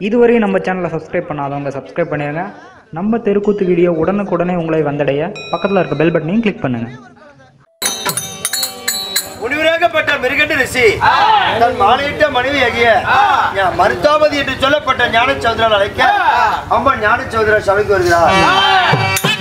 இதுவரையும் நம்ம சேனலை சப்ஸ்கிரைப் பண்ணாதவங்க சப்ஸ்கிரைப் பண்ணிடுங்க நம்ம தெருக்கூத்து வீடியோ உடனுக்குடனே உங்களை வந்தடைய பக்கத்தில் இருக்க பெல் பட்டனையும் கிளிக் பண்ணுங்கள் முனிவராகப்பட்ட மிருகண்ட ரிஷி தன் மாலையிட்ட மனைவியாகிய ஞா- மருத்தாவதி என்று சொல்லப்பட்ட ஞான சௌதரால் அழைக்க அம்மா ஞான சௌதரா சபைக்கு வருகிறார்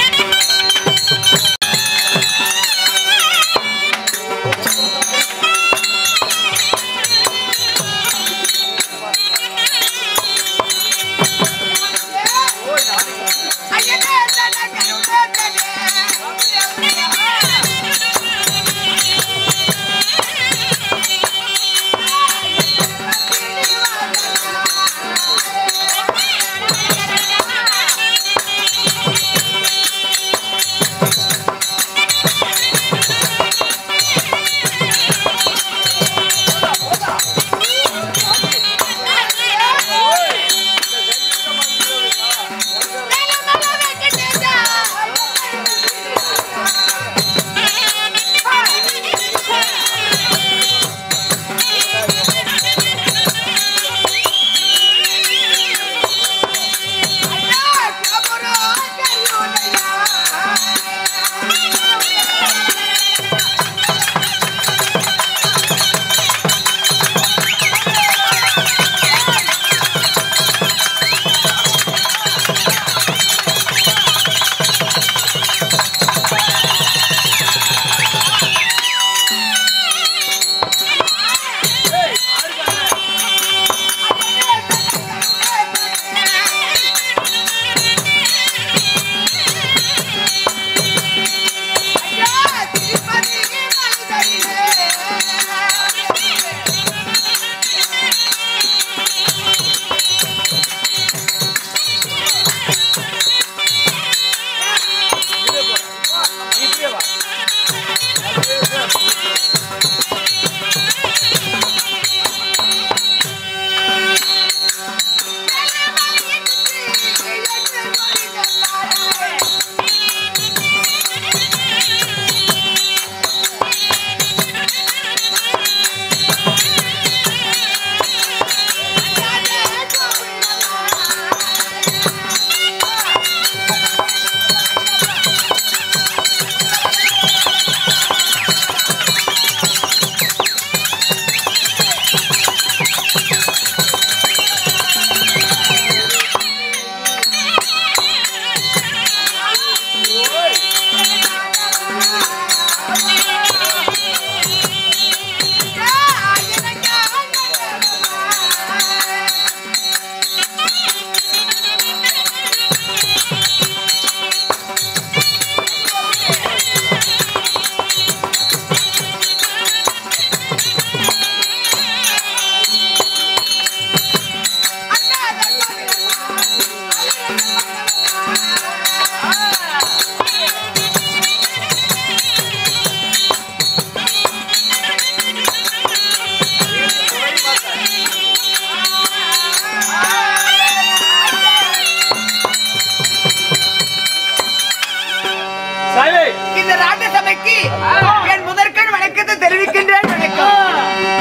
இந்த நாட்டு சபைக்கு என் முதற்கண் வணக்கத்தை தெரிவிக்கின்றேன் வணக்கம்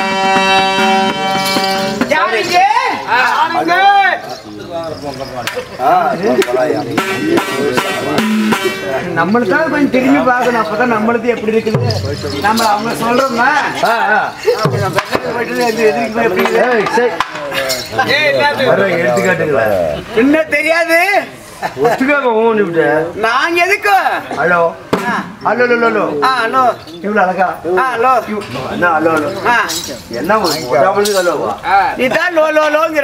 யாருங்க நம்மளுக்காக கொஞ்சம் திரும்பி பார்க்கணும் அப்பதான் நம்மளுக்கு எப்படி இருக்குது நம்ம அவங்க சொல்றோம்னா எடுத்துக்காட்டுங்களா என்ன தெரியாது ஒத்துக்காம ஊனி விட்ட நான் எதுக்கு ஹலோ ஹலோ ஹலோ ஹலோ ஆ ஹலோ இவ்வளவு அழகா ஆ ஹலோ என்ன ஹலோ ஹலோ ஆ என்ன ஒரு டபுள் ஹலோவா நீதான் லோ லோ லோங்கிற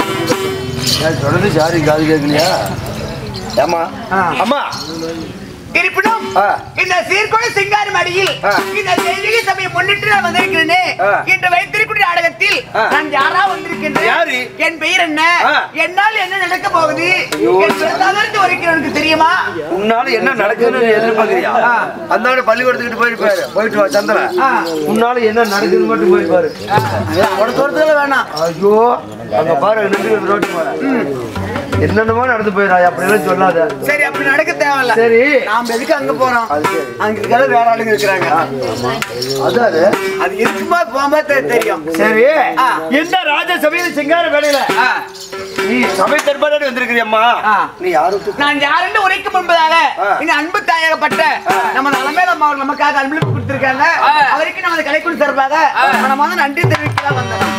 தொடர்ந்து சாரி காது கேட்கலையா ஏமா ஆ. அம்மா இருப்பினும் ஆ. இந்த சீர்கொலை சிங்காரி மடியில் ஆ. இந்த தெய்வீக சபையை முன்னிட்டு நான் வந்திருக்கிறேனே ஆ. இன்று வைத்திருக்கிற நாடகத்தில் ஆ. நான் யாரா வந்திருக்கின்றேன் யாரு? என் பெயர் என்ன ஆ. என்னால் என்ன நடக்க போகுது ஐயோ. என் தகர்த்து வரைக்கிறவனுக்கு தெரியுமா உன்னால என்ன நடக்குதுன்னு நீ எதிர்பார்க்கறியா ஆ. அந்த ஆளு பள்ளிக்கூடத்துக்கிட்டு போயிருப்பாரு போயிட்டு வா சந்திர ஆ. உன்னால என்ன நடக்குதுன்னு மட்டும் போயிருப்பாரு ஒரு தூரத்துல வேணாம் ஐயோ அங்க பாரு நின்று ரோட்டு போற என்னென்னமோ நடந்து போயிடா அப்படியெல்லாம் சொல்லாத சரி அப்படி நடக்க தேவையில்ல சரி நாம எதுக்கு அங்க போறோம் அது சரி. அங்க இருக்கிற வேற ஆளுங்க இருக்கிறாங்க அதாவது அது இருக்கும்போது போகும்போது தெ- தெரியும் சரி ஆ. என்ன ராஜ சபையில சிங்கார வேலையில ஆ. நீ சபை தர்பாரி வந்திருக்கிறியம்மா ஆ. நீ யாருக்கு நான் யாருன்னு உரைக்கும் முன்பதாக ஆ. இந்த அன்பு தாயகப்பட்ட நம்ம நலமேல அம்மா அவர்கள் நமக்காக அன்பளிப்பு கொடுத்திருக்காங்க அவருக்கு நமது கலைக்குழு சார்பாக நம்ம வந்து நன்றி தெரிவிக்கலாம் வந்தோம்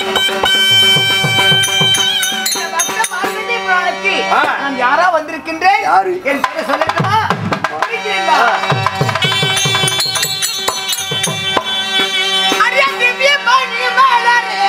இந்த பக்த மார்க்கண்டேய புராணத்தில் ஆ. நான் யாரா வந்திருக்கின்றேன் யாரு? என் பேரை சொல்லட்டுமா சொல்லிக்கிறேன்பா. அரிய திவ்ய மணி மலரே.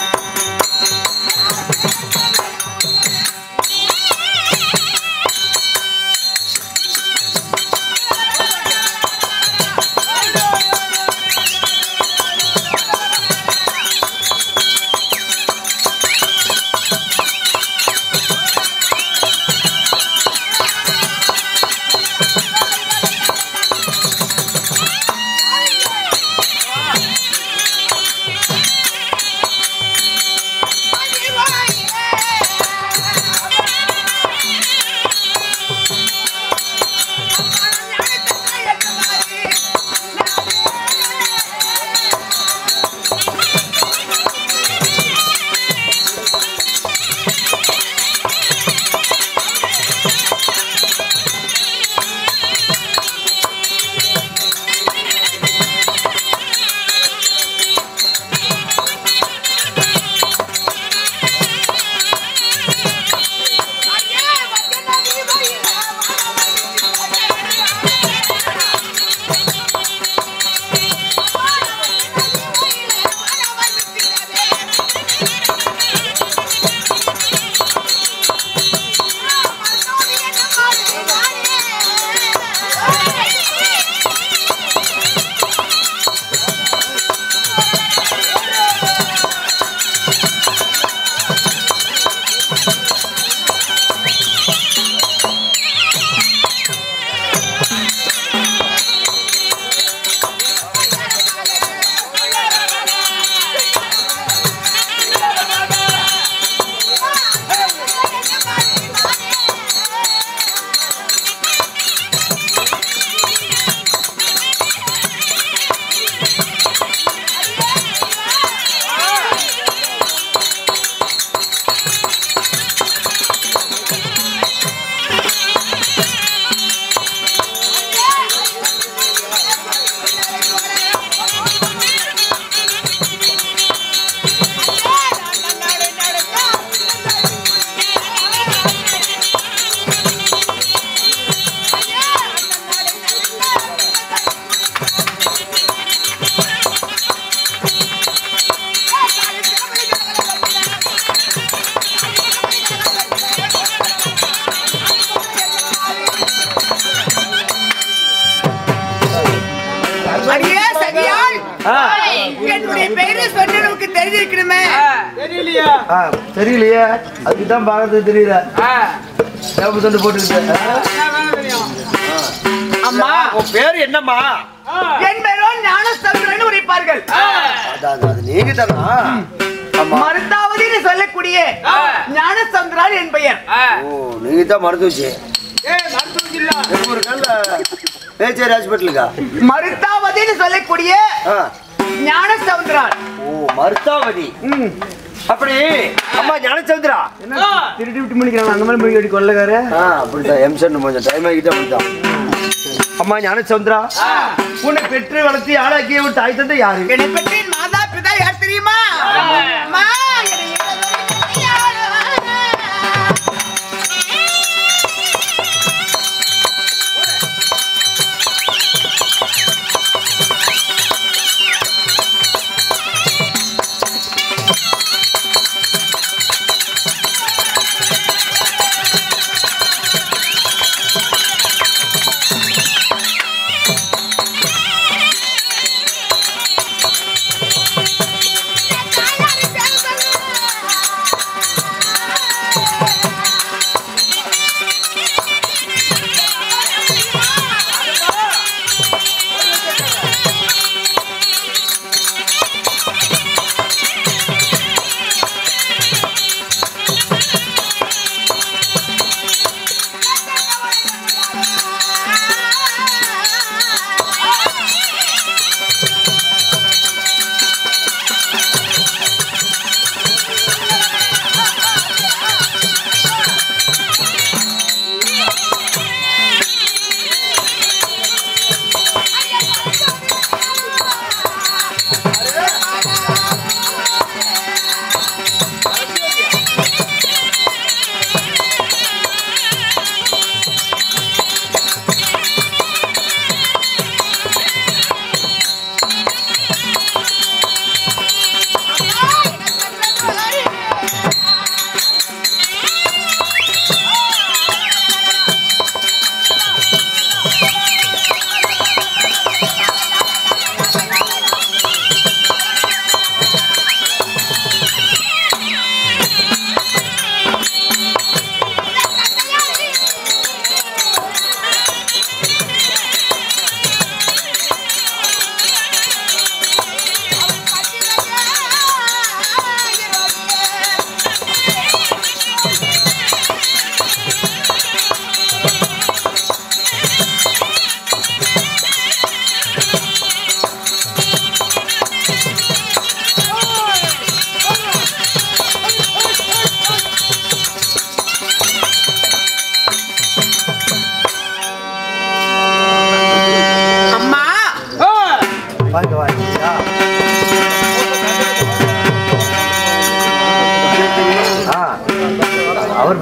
அடியே சதியாள் என்னுடைய பெயரை சொன்ன நமக்கு தெரிஞ்சிருக்கணுமே ஆ, தெரியலையே அதுக்கு தான் பார்க்கறது தெரியல சேப்பு தொண்டு போட்டுக்கிட்டு அம்மா உன் பேர் என்னம்மா என் பெயரோ ஞானசந்திரன் உரைப்பார்கள் அதான் அது நீங்க தானா ஆமா மருந்தாவதின்னு சொல்லக்கூடிய ஞானசந்திரன் என் பெயர் ஓ நீங்க தான் மருத்துவச்சி ஒரு கல்ல பேச்சேரி ஹாஸ்பிட்டலுக்கா மருந்தாவதின்னு சொல்லக்கூடிய ஆ ஞானசந்திரன் ஓ மருத்தாவதி அப்படி அம்மா ஞானச்சந்திரா திருட்டு விட்டு முடிக்கிறாங்க அந்த மாதிரி முடிக்க கொள்ளக்காரு ஆ அப்படிதான் எம்சன் கொஞ்சம் டைம் ஆகிட்டு அப்படிதான் அம்மா ஞானச்சந்திரா உன்னை பெற்று வளர்த்தி ஆளாக்கிய ஒரு தாய் தந்தை யாரு என்னை பற்றி என் மாதா பிதா யார் தெரியுமா அம்மா, என்னை இளவரசி யார்?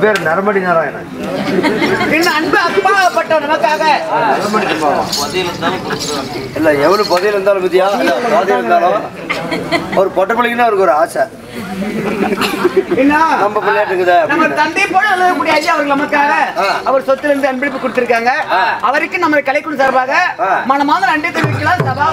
பேர் நரமடி நாராயணன் என் அன்பு அப்பாப்பட்ட நமக்காக நரமடி சும்மாவா? இல்ல எவ்வளவு பதில் இருந்தாலும் பத்தியா இல்ல பாதி இருந்தாலும் ஒரு பொட்டை பிள்ளைக்குன்னு அவருக்கு ஒரு ஆசை என்ன நம்ம பிள்ளையாட்டுக்குதே நம்ம தந்தை போல எழுதக்கூடிய ஐயா அவர்கள் நமக்காக ஆ. அவர் சொத்துல இருந்து அன்பளிப்பு கொடுத்திருக்காங்க அவருக்கு நம்ம கலைக்குழு சார்பாக ஆ. மனமார்ந்த நன்றி தெரிவிக்கலாம் சபா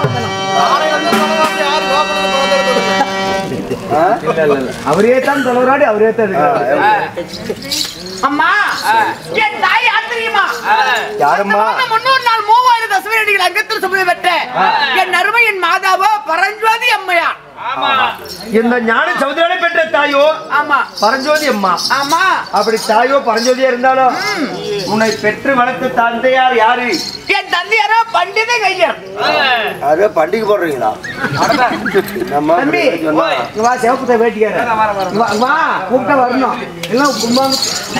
அவரே தான் தலைவராடி அவரே தான் இருக்காரு. அம்மா என் தாய் யார் தெரியுமா யாரும்மா அந்த முன்னூறு நாள் மூவாயிரம் தசமி அடிகள் அங்கத்தில் சுமதி பெற்ற என் அருமை என் மாதாவோ பரஞ்சோதி அம்மையா இந்த ஞான சமுதிரான பெற்ற தாயோ ஆமா பரஞ்சோதி அம்மா ஆமா அப்படி தாயோ பரஞ்சோதியா இருந்தாலும் உன்னை பெற்று வளர்த்த தந்தையார் யாரு என் தந்தையாரோ பண்டித கையர் அது பண்டிகை போடுறீங்களா நம்ம தம்பி இப்படி சொன்னா, இங்க வா சிவப்புத்த வேட்டிக்கார இங்க வா, இங்க வா கூப்பிட்டா வரணும் எல்லாம் கும்பாங்க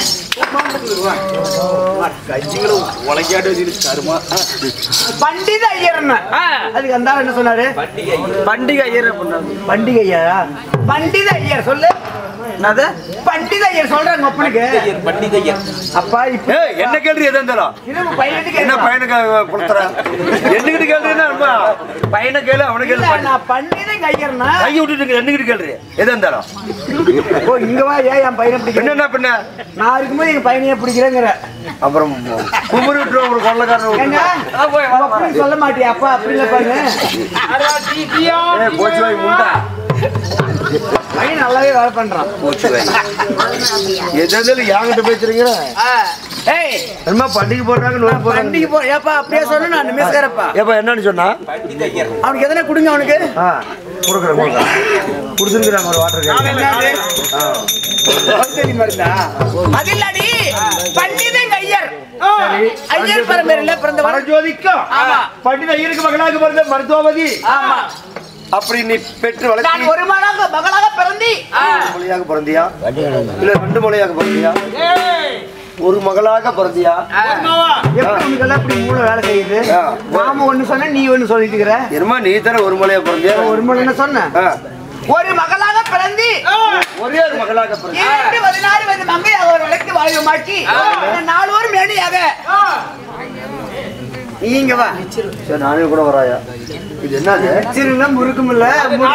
பண்டித ஐயர்னா அதுக்கு அந்த ஆள் என்ன சொன்னாரு பண்டிகை ஐயர் பண்டிகை ஐயரா பண்டித ஐயர் சொல்லு என்னது பண்டித ஐயர் சொல்றாங்க ஒப்பனுக்கு பண்டிகை ஐயர் அப்பா இப்ப ஏய், என்ன கேள்வி எதா இருந்தாலும் இரும்பு பையனுக்கு என்ன பையனுக்கு புலத்துற என்னகிட்ட கேள்வின்னா ரொம்ப பையனை கேளு அவனை கேளு இல்ல, நான் பண்டித ஐயர்னா கை விட்டுட்டு என்னகிட்ட கேள்வி எதா இருந்தாலும் ஓ இங்க வா ஏன் என் பையனை பிடிக்கிறேன் என்ன பண்ண நான் இருக்கும்போது எங்க பையனையே பிடிக்கிறேங்கிற அப்புறம் குமரி விட்டு ஒரு கொள்ளக்காரன் ஏங்க விட்டுருவான். அப்படி சொல்ல மாட்டியா அப்பா அப்படி இல்ல பாருங்க ஏய், போச்சு வாய் முண்டா பையன் நல்லாவே வேலை பண்றான் போச்சு வாய் எதா இருந்தாலும் யாங்கிட்ட பேசுறீங்க ஏய் என்னமா பண்டிகை போடுறாங்க நோய் போடுறாங்க பண்டிகை போ ஏப்பா அப்படியே சொன்னா நான் மிஸ்காரப்பா ஏப்பா என்னன்னு சொன்னா அவனுக்கு எதனா கொடுங்க அவனுக்கு ஆ கொடுக்குறேன் கொடுக்குறேன் கொடுத்துருக்குறாங்க ஒரு வாட்டர் பந்தலி மருந்தா அது இல்லடி பண்டித ஐயர் ஐயர் பரம்பரையில பிறந்தவர் பரஜோதிக்கும் ஆமா. பண்டித ஐயருக்கு மகளாக பிறந்த மருத்துவமதி ஆமா அப்படி நீ பெற்று நான் வளர்ச்சி ஒரு மகளாக மகளாக பிறந்தி மொழியாக பிறந்தியா இல்ல ரெண்டு மொழியாக பிறந்தியா ஒரு மகளாக பிறந்தியா எப்படி உனக்கு எல்லாம் இப்படி மூளை வேலை செய்யுது ஆ. மாமா ஒண்ணு சொன்ன நீ ஒண்ணு சொல்லிட்டு இருக்கிற என்னமா நீ தானே ஒரு மொழியா பிறந்தியா ஒரு மொழி என்ன சொன்ன ஆ. ஒரு மகளாக பிறந்தி ஒரே ஒரு மகளாக பிறந்தியா இரண்டு பதினாறு வயது மங்கையாக ஒரு வழக்கு வாழ்வுமாக்கி நாலோரும் மேடியாக நீங்க வா சரி நானே கூட வராயா இது என்னது சிறுனா முறுக்கும் இல்ல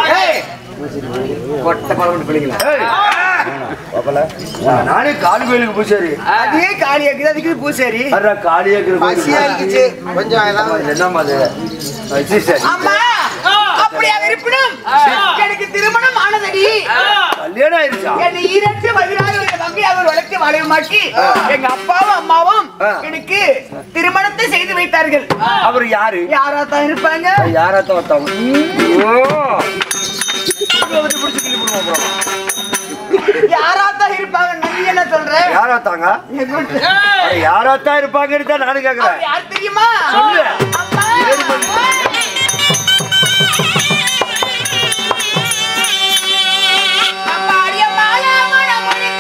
கொட்டை பழம் பிள்ளைங்களா ஏய். பாப்பல நானே காளி கோயிலுக்கு பூசாரி அதே காலியா இருக்குது அதுக்கு பூசாரி அடா காளியா பசியா இருந்துச்சு. கொஞ்சம் என்னம்மா அது அது சரி அம்மா அப்படியா இருப்பினும் எனக்கு திருமணம் ஆனதடி கல்யாணம் ஆயிடுச்சா என்னை இரண்டு பதினாறு வயது மங்கையாக ஒரு வழக்கு வாழ்வுமாக்கி எங்க அப்பாவும் அம்மாவும் ஆ. எனக்கு திருமணத்தை செய்து வைத்தார்கள் அவர் யாரு யாரா தான் இருப்பாங்க யாராத்தான் வந்தாங்க ஓ இவங்க வந்து பிடிச்சு கிள்ளி போடுவோம் அப்புறம். யாரா தான் இருப்பாங்க நீ என்ன சொல்ற யாராத்தாங்க எங்க- அட, யாராத்தான் இருப்பாங்கன்னு தான் நானும் கேக்குறேன் அவர் யார் தெரியுமா சொல்லு. அம்மா. அம்மாடி, அம்மாடி, அம்மாடி, அம்மாடி.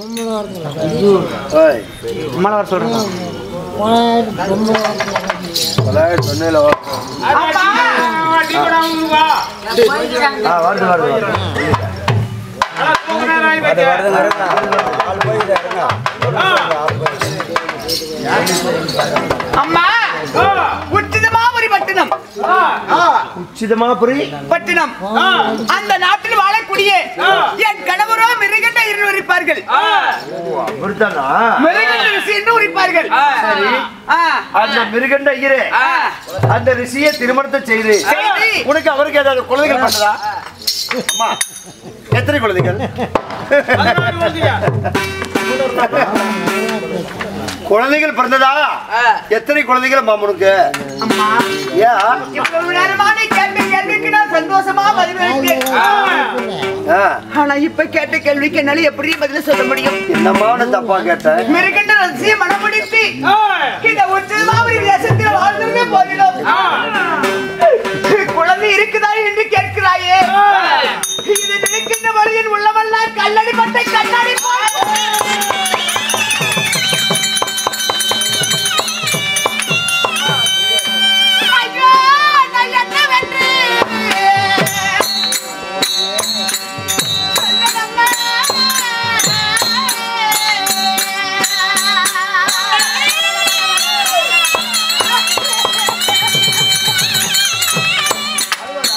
ஓய், மழை வர சொல்றேன் தொள்ளாயிரத்தி தொண்ணூறுல வா. ஆ, வருது வருது வருது அம்மா உச்சிதமாபுரி பட்டினம் உச்சிதமாபுரி பட்டினம் அந்த நாட்டில் வாழக்கூடிய என் கணவரோ மிருகண்ட இரு உரிப்பார்கள் அப்படித்தானா மிருகண்ட ரிஷி என்று உரிப்பார்கள் ஆ, அந்த மிருகண்ட ஐயரே ஆ. அந்த ரிஷியை திருமணத்தை செய்து செய்து. உனக்கு அவருக்கு ஏதாவது குழந்தைகள் பண்ணதா அம்மா எத்தனை குழந்தைகள் குழந்தைகள் பிறந்ததா எத்தனை குழந்தைகள் அம்மா உனக்கு அம்மா ஏன் இவ்வளவு நேரமான கேட்ட கேள்விக்கு நான் சந்தோஷமா பதிலளித்தேன் ஆ, ஆனா இப்ப கேட்ட கேள்விக்கு என்னால எப்படி பதில் சொல்ல முடியும் என்னம்மா நான் தப்பா கேட்டேன் மிருகண்ட ரசியை மனமுடித்து இந்த உச்சிதமாபுரி தேசத்தில் வாழ்ந்துமே போகிறோம் குழந்தை இருக்குதா என்று கேட்கிறாயே இது நினைக்கின்ற வழியில் உள்ளவெல்லாம் கல்லடி பட்டை கண்ணாடி போல் ஐயோ, நான் என்னவென்று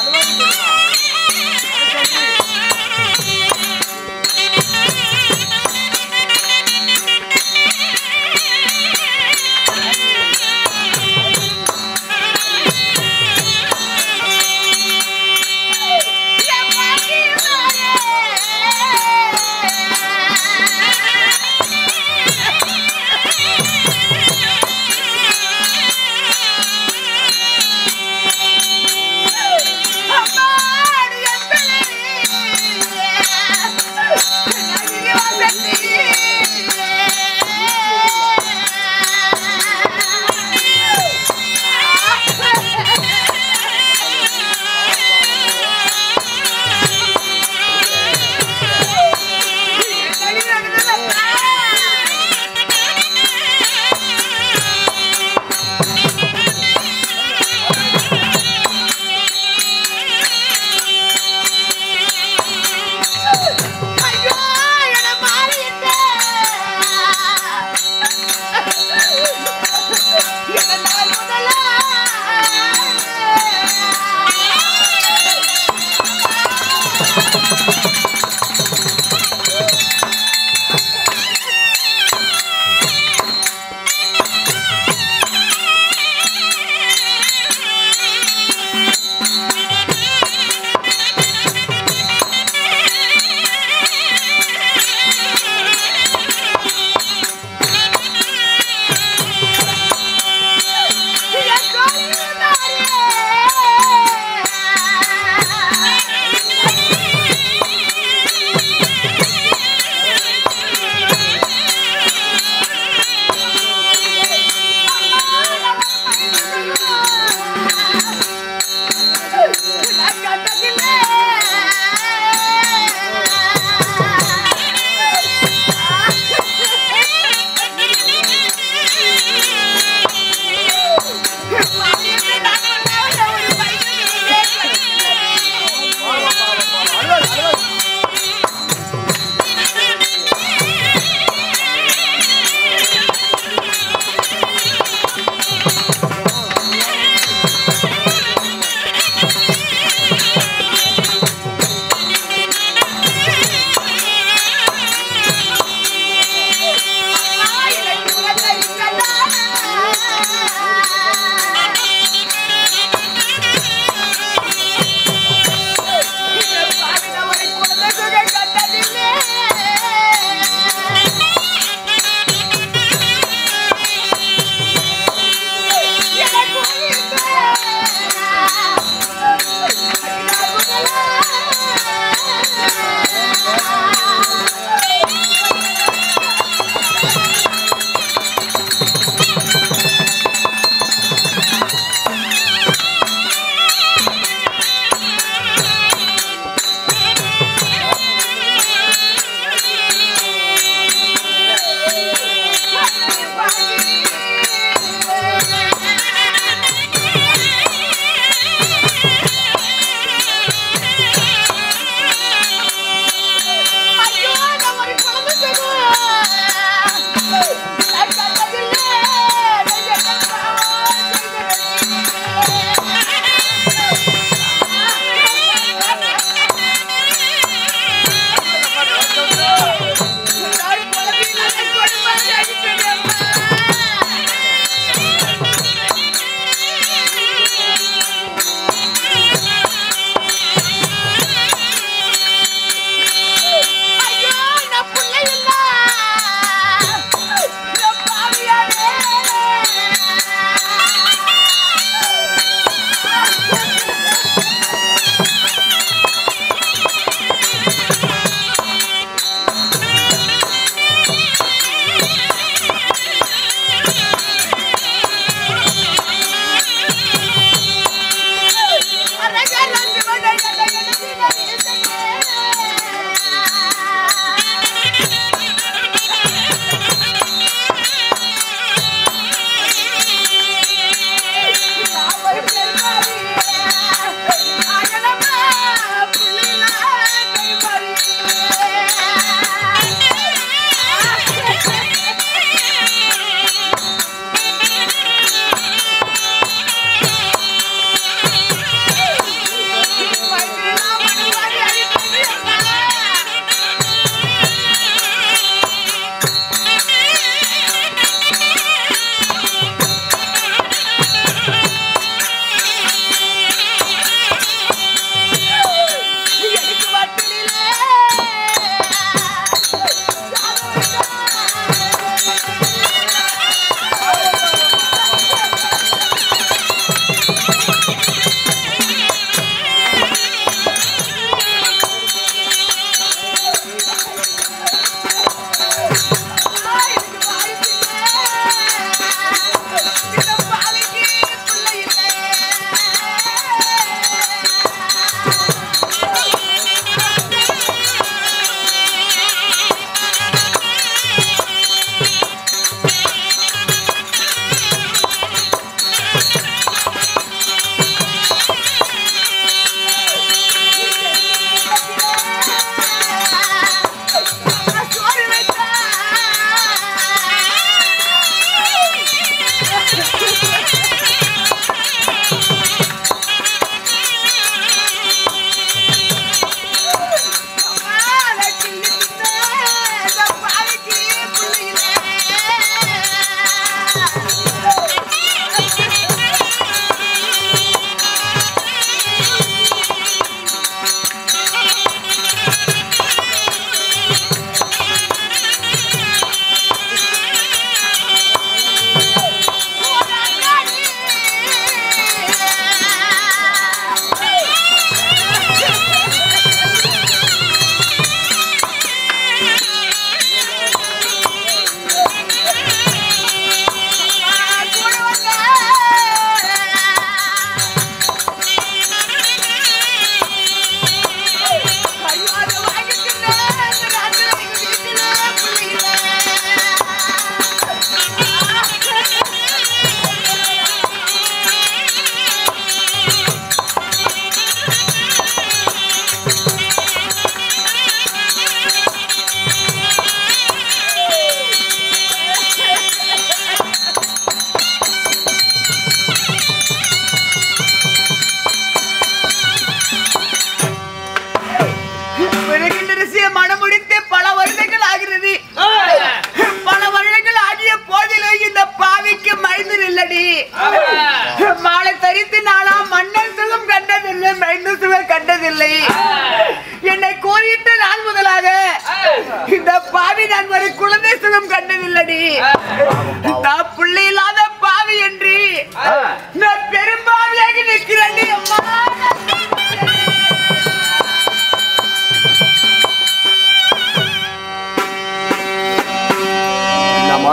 Thank you.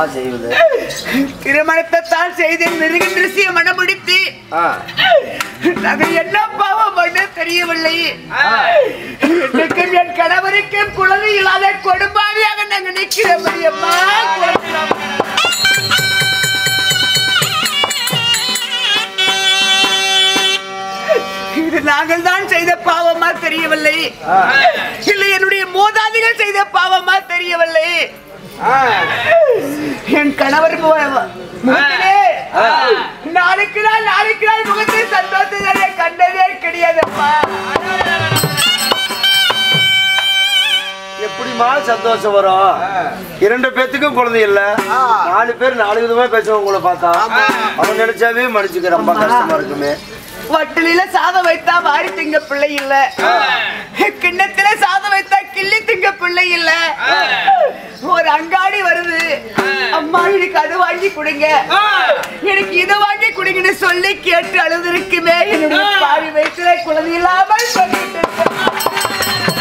செய்வது திருமணத்தை தான் செய்தேன் மிருகன் ரிஷிய மனம் முடித்து ஆ. நாங்கள் என்ன பாவம் பண்ண தெரியவில்லை எனக்கும் என் கணவருக்கும் குழந்தை இல்லாத கொடும்பாவியாக நாங்கள் நிற்கிறோம் அம்மா இது நாங்கள் தான் செய்த பாவமா தெரியவில்லை இல்லை என்னுடைய மூதாதிகள் செய்த பாவமா தெரியவில்லை என் கணவர் மு- முகத்திலே நாளுக்கு நாள் நாளுக்கு நாள் முகத்தை சந்தோஷத்தை கண்டதே கிடையாதப்பா எப்படிமா சந்தோஷம் வரும் இரண்டு பேத்துக்கும் குழந்தை இல்ல நாலு பேர் நாலு விதமா பேசுவோம் உங்களை பார்த்தா அவன் நினைச்சாவே மன்னிச்சுக்க ரொம்ப கஷ்டமா இருக்குமே வட்டலில சாதம் வைத்தா வாரி திங்க பிள்ளை இல்ல கிண்ணத்துல சாதம் வைத்தா கிள்ளி திங்க பிள்ளை இல்ல ஒரு அங்காடி வருது அம்மா எனக்கு அது வாங்கி கொடுங்க எனக்கு இதை வாங்கி கொடுங்கன்னு சொல்லி கேட்டு அழுதுருக்குமே என்னுடைய பாவி வயிற்றுல குழந்தை இல்லாமல் பண்ணிட்டு இருக்கேன்.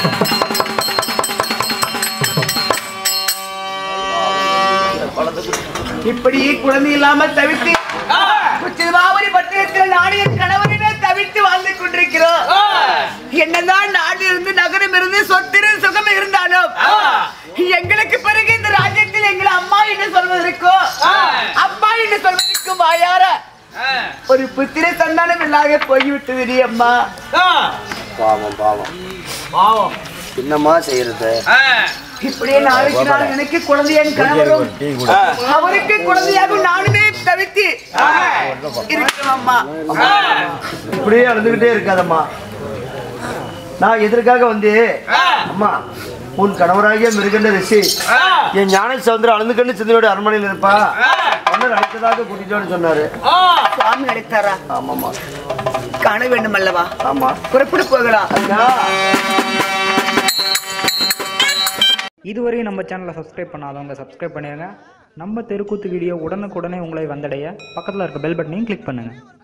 இப்படி குழந்தை இல்லாமல் தவிர்த்து திருவாவரி பட்டணத்தில் நாடிய கணவனிலே தவிர்த்து வாழ்ந்து கொண்டிருக்கிறோம் என்னதான் நாடு இருந்து நகரம் இருந்து சொத்திரு சுகம் இருந்தாலும் எங்களுக்கு பிறகு இந்த ராஜ்யத்தில் எங்களை அம்மா என்று சொல்வதற்கோ அப்பா என்று சொல்வதற்கு வாயார ஒரு புத்திர சந்தானம் இல்லாத போய்விட்டது நீ அம்மா பாவம் பாவம் என்னம்மா செய்யறது இப்படியே நாளைக்கு நாள் எனக்கு குழந்தை என் கணவரும் அவருக்கு குழந்தையாகவும் நானுமே தவித்து இருக்கிறோம் அம்மா இப்படியே அழுதுகிட்டே இருக்காதம்மா நான் எதற்காக வந்து அம்மா உன் கணவராகிய மிருகண்ட ரிஷி என் ஞான சவுந்தரம் அழுந்துக்கண்ணு சிந்தனோட அரண்மனையில் இருப்பா அண்ணன் அழைத்ததாக கூட்டிட்டோன்னு சொன்னாரு சுவாமி அழைத்தாரா ஆமாம்மா காண வேண்டும் அல்லவா ஆமா புறப்பட்டு போகலாம் ஐயா இதுவரை நம்ம சேனலை சப்ஸ்கிரைப் பண்ணாதவங்க சப்ஸ்கிரைப் பண்ணிடுங்க நம்ம தெருக்கூத்து வீடியோ உடனுக்குடனே உங்களை வந்தடைய பக்கத்தில் இருக்க பெல் பட்டனையும் கிளிக் பண்ணுங்கள்